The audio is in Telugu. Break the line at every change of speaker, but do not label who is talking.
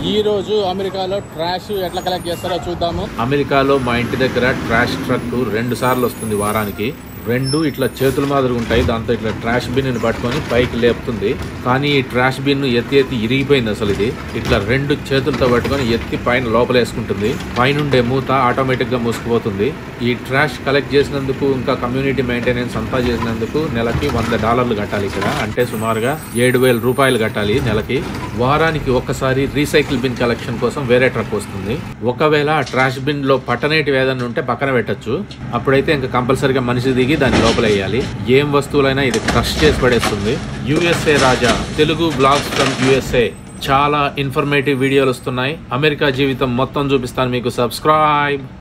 ఈ రోజు అమెరికాలో ట్రాష్ ఎట్లా కలెక్ట్ చేస్తారో చూద్దాము
అమెరికాలో మా ఇంటి దగ్గర ట్రాష్ ట్రక్ రెండు సార్లు వస్తుంది వారానికి రెండు ఇట్లా చేతుల మాదిరి ఉంటాయి దాంతో ఇట్లా ట్రాష్ బిన్ ని పట్టుకొని పైకి లేపుతుంది కానీ ఈ ట్రాష్ బిన్ ఎత్తి ఎత్తి ఇరిగిపోయింది అసలు ఇది ఇట్లా రెండు చేతులతో పట్టుకొని ఎత్తి పైన లోపల వేసుకుంటుంది పైనుండే మూత ఆటోమేటిక్ గా మూసుకుపోతుంది ఈ ట్రాష్ కలెక్ట్ చేసినందుకు ఇంకా కమ్యూనిటీ మెయింటెనెన్స్ అంతా చేసినందుకు నెలకి వంద డాలర్లు కట్టాలి ఇక్కడ అంటే సుమారుగా ఏడు వేల రూపాయలు కట్టాలి నెలకి వారానికి ఒక్కసారి రీసైకిల్ బిన్ కలెక్షన్ కోసం వేరే ట్రక్ వస్తుంది ఒకవేళ ఆ ట్రాష్ బిన్ లో పట్టనేటివి ఏదైనా ఉంటే పక్కన పెట్టొచ్చు అప్పుడైతే ఇంకా కంపల్సరిగా మనిషి దిగి దాన్ని లోపల వేయాలి ఏం వస్తువులైనా ఇది క్రష్ చేసి పడేస్తుంది USA Raja Telugu blogs from USA చాలా ఇన్ఫర్మేటివ్ వీడియోలు వస్తున్నాయి అమెరికా జీవితం మొత్తం చూపిస్తాను మీకు సబ్స్క్రైబ్